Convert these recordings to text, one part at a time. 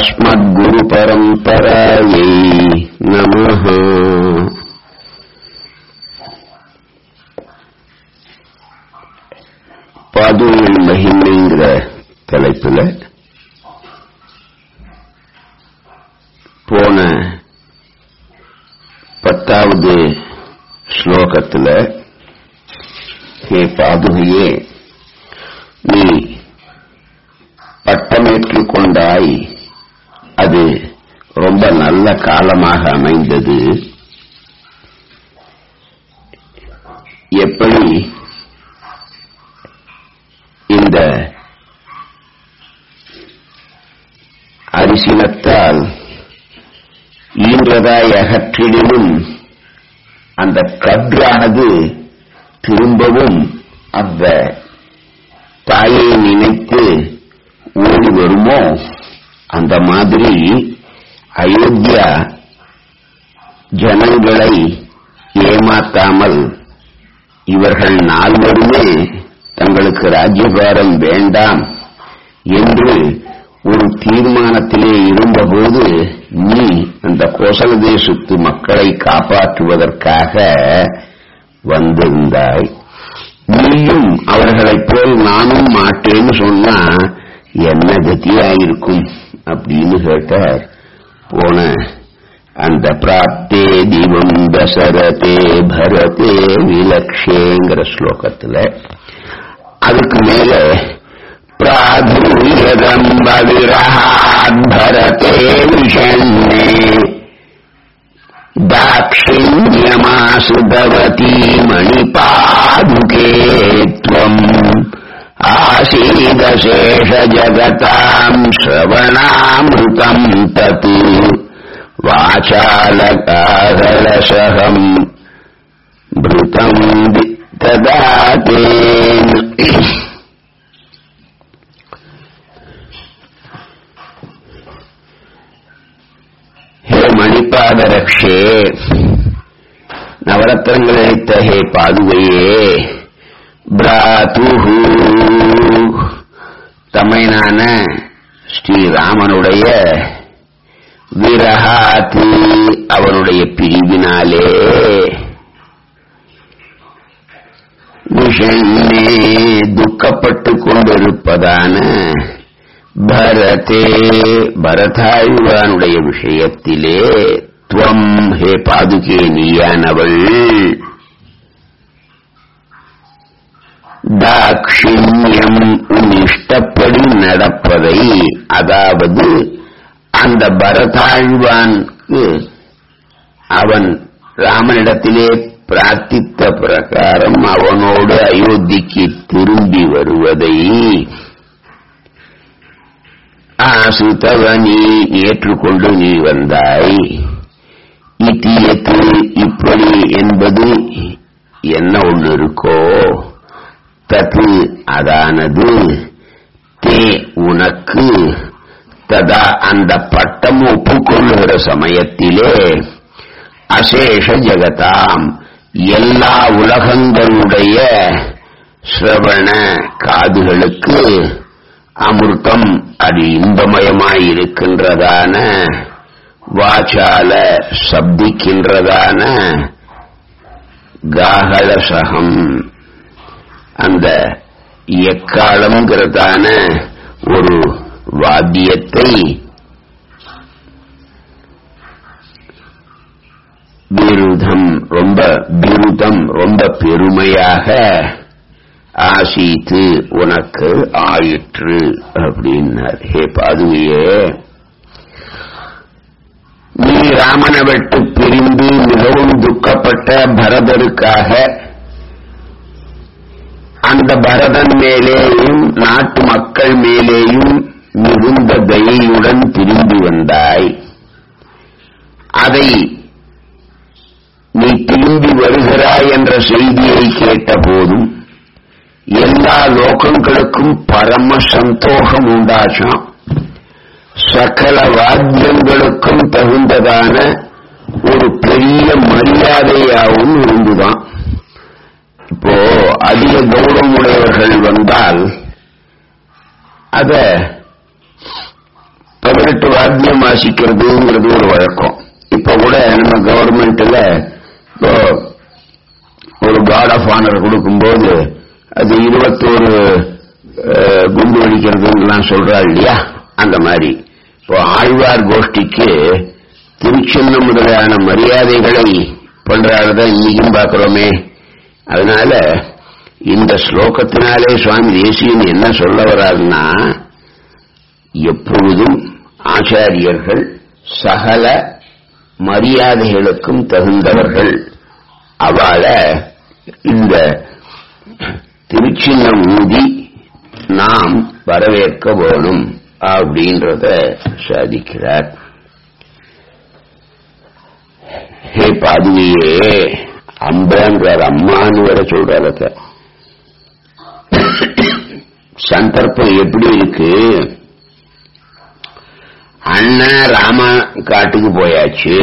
अस्मद्गुरुपरम्परायै नमः பாதுகையின் மகிமைங்கிற தலைப்புல போன பத்தாவது ஸ்லோகத்துல ஹே பாதுகையே நீ பட்டமேற்றுக் கொண்டாய் அது ரொம்ப நல்ல காலமாக அமைந்தது எப்படி இந்த அரிசினத்தால் ஈன்றதாய் அகற்றிடினும் அந்த கன்றானது திரும்பவும் அந்த தாயை நினைத்து ஓடி வருமோ அந்த மாதிரி அயோத்தியா ஜனங்களை ஏமாத்தாமல் இவர்கள் நால்வருமே தங்களுக்கு ராஜ்யபாரம் வேண்டாம் என்று ஒரு தீர்மானத்திலே இருந்தபோது நீ அந்த கோசல தேசத்து மக்களை காப்பாற்றுவதற்காக வந்திருந்தாய் நீயும் அவர்களைப் போல் நானும் மாட்டேன்னு சொன்னா என்ன கத்தியாயிருக்கும் அப்படின்னு கேட்டார் போன அந்த பிராப்தே தீபம் தசரதே பரதே விலக்ஷேங்கிற ஸ்லோகத்துல அதுக்கு மேல பிராதுரியதம்பவிரஹாத் பரதே விஷன்னே दाक्षिण्यमासुभवती मणिपादुके त्वम् आसीदशेषजगताम् श्रवणामृतम् तत् वाचालकाहरसहम् भृतम् तदा तेन ஹே மணிபாத ரக்ஷே நவரத்னங்கள் அளித்த ஹே பாதுகையே பிராதுஹு தமையனான ஸ்ரீராமனுடைய விரஹாத்து அவனுடைய பிரிவினாலே விஷன்னே துக்கப்பட்டுக் கொண்டிருப்பதான பரதே பரதாயுவானுடைய விஷயத்திலே துவம் ஹே பாதுகே நீயானவள் தாட்சிணியம் உன் இஷ்டப்படி நடப்பதை அதாவது அந்த பரதாழ்வானுக்கு அவன் ராமனிடத்திலே பிரார்த்தித்த பிரகாரம் அவனோடு அயோத்திக்கு திரும்பி வருவதை ஆசுதவ நீ ஏற்றுக்கொண்டு நீ வந்தாய் இத்தியத்து இப்படி என்பது என்ன ஒன்று இருக்கோ தது அதானது தே உனக்கு ததா அந்த பட்டம் ஒப்புக்கொள்ளுகிற சமயத்திலே அசேஷ ஜெகதாம் எல்லா உலகங்களுடைய சிரவண காதுகளுக்கு அமிர்தம் அது இன்பமயமாயிருக்கின்றதான வாச்சால சப்திக்கின்றதான காகலசகம் அந்த எக்காலம்ங்கிறதான ஒரு வாத்தியத்தை விருதம் ரொம்ப விருதம் ரொம்ப பெருமையாக ஆசீத்து உனக்கு ஆயிற்று அப்படின்னார் ஹே பாதுகையே நீ ராமனை விட்டு பிரிந்து மிகவும் துக்கப்பட்ட பரதருக்காக அந்த பரதன் மேலேயும் நாட்டு மக்கள் மேலேயும் மிகுந்த தயையுடன் திரும்பி வந்தாய் அதை நீ திரும்பி வருகிறாய் என்ற செய்தியை கேட்டபோதும் எல்லா லோகங்களுக்கும் பரம சந்தோஷம் உண்டாச்சாம் சகல வாத்தியங்களுக்கும் தகுந்ததான ஒரு பெரிய மரியாதையாகவும் இருந்துதான் இப்போ அதிக கௌரவம் உடையவர்கள் வந்தால் அத பதினெட்டு வாத்தியம் வாசிக்கிறதுங்கிறது ஒரு வழக்கம் இப்ப கூட நம்ம கவர்மெண்ட்ல இப்போ ஒரு கார்ட் ஆஃப் ஆனர் கொடுக்கும்போது அது இருபத்தோரு அஹ், குண்டு வெடிக்கிறதுலாம் சொல்றா இல்லையா அந்த மாதிரி இப்போ ஆழ்வார் கோஷ்டிக்கு திருச்சின்ன முதலான மரியாதைகளை பண்றாத இன்னைக்கும் பார்க்கிறோமே அதனால இந்த ஸ்லோகத்தினாலே சுவாமி தேசியன் என்ன சொல்ல வர்றாருன்னா எப்பொழுதும் ஆச்சாரியர்கள் சகல மரியாதைகளுக்கும் தகுந்தவர்கள் அவளை இந்த திருச்சின்னம் ஊதி நாம் வரவேற்க வேணும் அப்படின்றத சாதிக்கிறார் ஹே பாதுகையே அம்பன்றார் அம்மான்னு வேற சொல்றாரு அத. சந்தர்ப்பம் எப்படி இருக்கு அண்ணன் ராம காட்டுக்கு போயாச்சு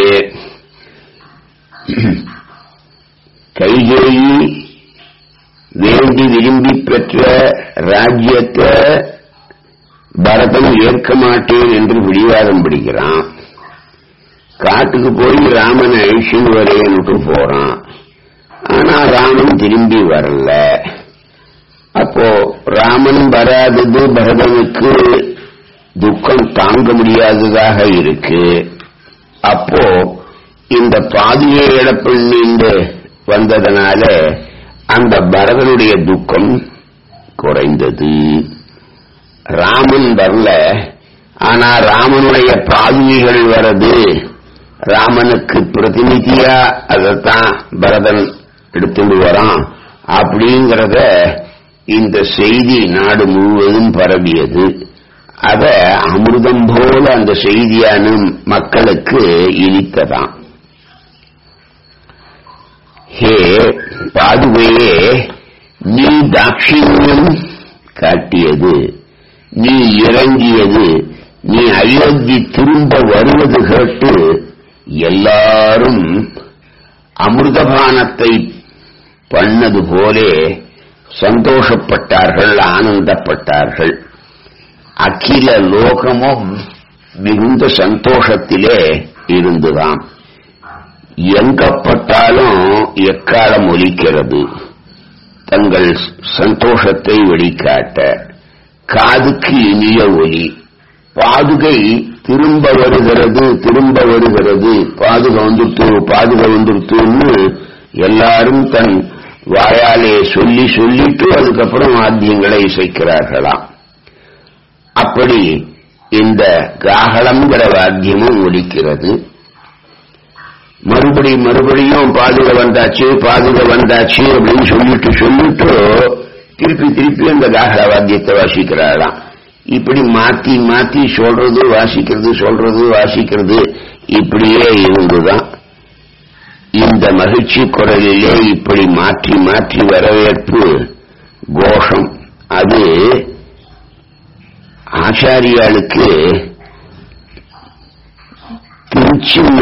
கைகேயி வேண்டி விரும்பி பெற்ற ராஜ்யத்தை பரதன் ஏற்க மாட்டேன் என்று பிடிவாதம் பிடிக்கிறான் காட்டுக்கு போய் ராமனை அழிச்சுன்னு வரையன்னுட்டு போறான் ஆனா ராமன் திரும்பி வரல அப்போ ராமன் வராதது பரதனுக்கு துக்கம் தாங்க முடியாததாக இருக்கு அப்போ இந்த பாதியை இழப்பின்னு வந்ததனால அந்த பரதனுடைய துக்கம் குறைந்தது ராமன் வரல ஆனா ராமனுடைய பாதுகைகள் வரது ராமனுக்கு பிரதிநிதியா அதைத்தான் பரதன் எடுத்துட்டு வரான் அப்படிங்கறத இந்த செய்தி நாடு முழுவதும் பரவியது அத அமிர்தம் போல அந்த செய்தியான மக்களுக்கு இனித்ததாம் ஹே பாதுகையே நீ தாட்சிணியம் காட்டியது நீ இறங்கியது நீ அயோத்தி திரும்ப வருவது கேட்டு எல்லாரும் அமிர்தபானத்தை பண்ணது போலே சந்தோஷப்பட்டார்கள் ஆனந்தப்பட்டார்கள் அகில லோகமும் மிகுந்த சந்தோஷத்திலே இருந்துதான் எங்கப்பட்டாலும் எக்காலம் ஒலிக்கிறது தங்கள் சந்தோஷத்தை வெளிக்காட்ட காதுக்கு இனிய ஒலி பாதுகை திரும்ப வருகிறது திரும்ப வருகிறது பாதுகை வந்துட்டு பாதுகை வந்துருத்துன்னு எல்லாரும் தன் வாயாலே சொல்லி சொல்லிட்டு அதுக்கப்புறம் வாத்தியங்களை இசைக்கிறார்களாம் அப்படி இந்த காகலம்ங்கிற வாத்தியமும் ஒலிக்கிறது மறுபடி மறுபடியும் பாதுகை வந்தாச்சு பாதுகை வந்தாச்சு அப்படின்னு சொல்லிட்டு சொல்லிட்டு திருப்பி திருப்பி அந்த காகல வாத்தியத்தை வாசிக்கிறாளாம் இப்படி மாத்தி மாத்தி சொல்றது வாசிக்கிறது சொல்றது வாசிக்கிறது இப்படியே இருந்துதான் இந்த மகிழ்ச்சி குரலிலே இப்படி மாற்றி மாற்றி வரவேற்பு கோஷம் அது ஆச்சாரியாளுக்கு திருச்சின்ன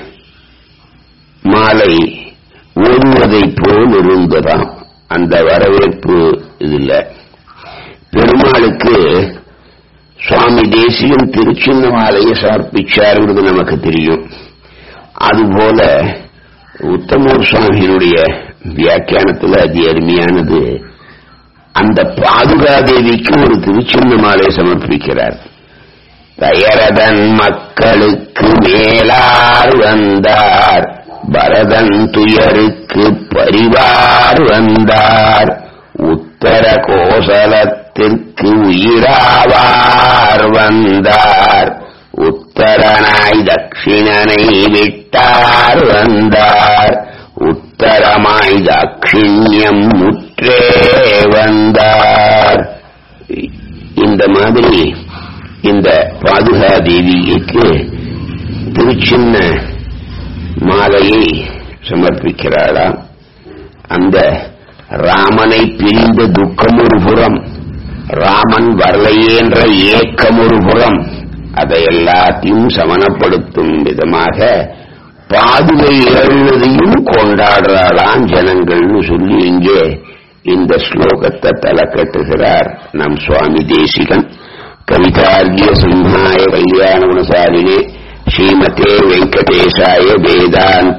மாலை ஓடுவதைப் போல் இருந்ததாம் அந்த வரவேற்பு இதுல பெருமாளுக்கு சுவாமி தேசியம் திருச்சின்ன மாலையை சமர்ப்பிச்சாருங்கிறது நமக்கு தெரியும் அதுபோல உத்தமூர் சுவாமியினுடைய வியாக்கியானத்தில் அதி அருமையானது அந்த பாதுகாதேவிக்கு ஒரு திருச்சின்ன மாலை சமர்ப்பிக்கிறார் தயரதன் மக்களுக்கு மேலார் வந்தார் பரதன் துயருக்கு பரிவார் வந்தார் உத்தர கோசலத்திற்கு உயிராவார் வந்தார் உத்தரனாய் தட்சிணனை விட்டார் வந்தார் உத்தரமாய் தாட்சிண்யம் முற்றே வந்தார் இந்த மாதிரி இந்த பாதுகா தேவிக்கு திருச்சின்ன மாலையை சமர்ப்பிக்கிறாளாம் அந்த ராமனை பிரிந்த துக்கம் ஒரு புறம் ராமன் வரலையே என்ற ஏக்கம் ஒரு புறம் அதை எல்லாத்தையும் சமனப்படுத்தும் விதமாக பாதுகை எழுவதையும் கொண்டாடுறாளாம் ஜனங்கள்னு சொல்லி இங்கே இந்த ஸ்லோகத்தை தலை கட்டுகிறார் நம் சுவாமி தேசிகன் கவிதார்கிய சிம்ஹாய கல்யாண குணசாலினே ஸ்ரீமதே வெங்கடேசாய வேதாந்த